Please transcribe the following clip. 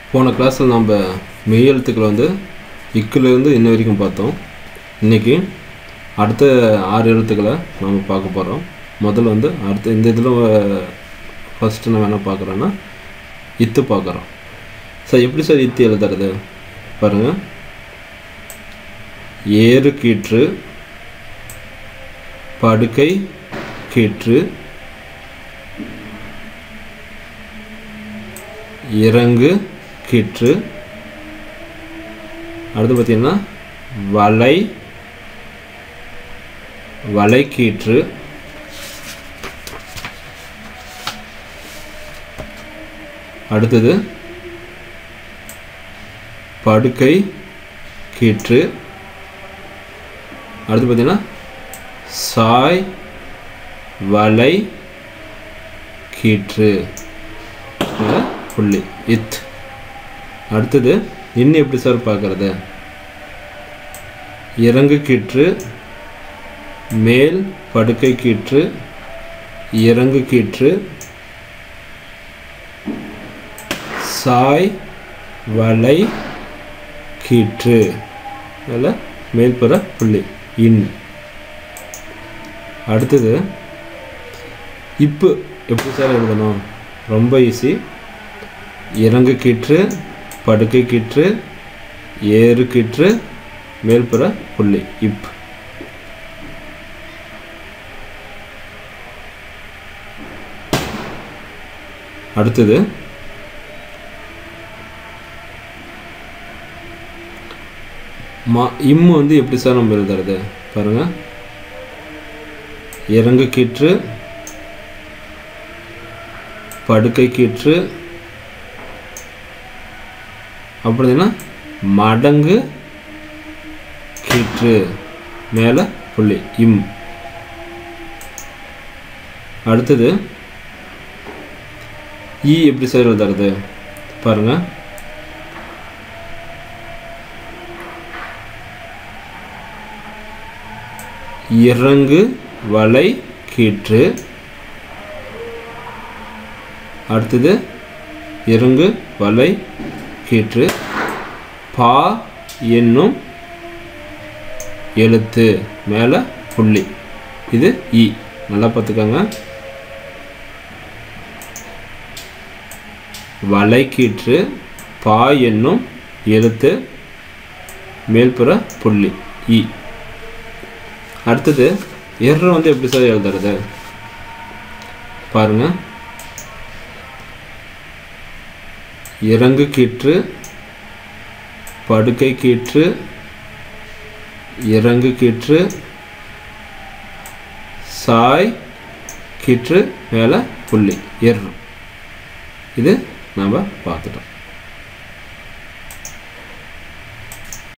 போன கிளாஸில் நம்ம மெய் எழுத்துக்கள் வந்து இக்குலேருந்து இன்ன வரைக்கும் பார்த்தோம் இன்றைக்கி அடுத்த ஆறு எழுத்துக்களை நம்ம பார்க்க போகிறோம் முதல்ல வந்து அடுத்த இந்த இதில் ஃபஸ்ட்டு நம்ம என்ன பார்க்குறோன்னா இத்து பார்க்குறோம் சார் எப்படி சார் இத்து எழுதுறது பாருங்கள் ஏறு கீற்று படுக்கை கீற்று இறங்கு கீற்று அடுத்து பார்த்தீங்கன்னா வலை வலை கீற்று அடுத்தது படுக்கை கீற்று அடுத்து பார்த்தீங்கன்னா சாய் வலை கீற்று மேல புள்ளி இத் அடுத்தது இன்னும் எப்படி சார் பார்க்குறது இறங்கு கீற்று மேல் படுக்கை கீற்று இறங்கு கீற்று சாய் வலை கீற்று அதில் மேல்புற புள்ளி இன் அடுத்தது இப்போ எப்படி சார் எழுதணும் ரொம்ப ஈஸி இறங்கு கீற்று படுக்கை கீற்று ஏறு கீற்று மேல்புற புள்ளி இப் அடுத்தது மா இம்மு வந்து எப்படி சார் நம்ம எழுதுறது பாருங்க இறங்கு கீற்று படுக்கை கீற்று அப்படின்னா மடங்கு கீற்று மேலே புள்ளி இம் அடுத்தது ஈ எப்படி சார் எழுதுறது பாருங்க இறங்கு வலை கீற்று அடுத்தது இறங்கு வலை கீற்று பா என்னும் எழுத்து மேலே புள்ளி இது இ நல்லா பார்த்துக்கோங்க வலை கீற்று பா என்னும் எழுத்து மேல்புற புள்ளி இ அடுத்தது எர்ற வந்து எப்படி சார் எழுதுறது பாருங்க இறங்கு கீற்று படுக்கை கீற்று இறங்கு கீற்று சாய் கீற்று மேலே புள்ளி எர் இது நாம் பார்த்துட்டோம்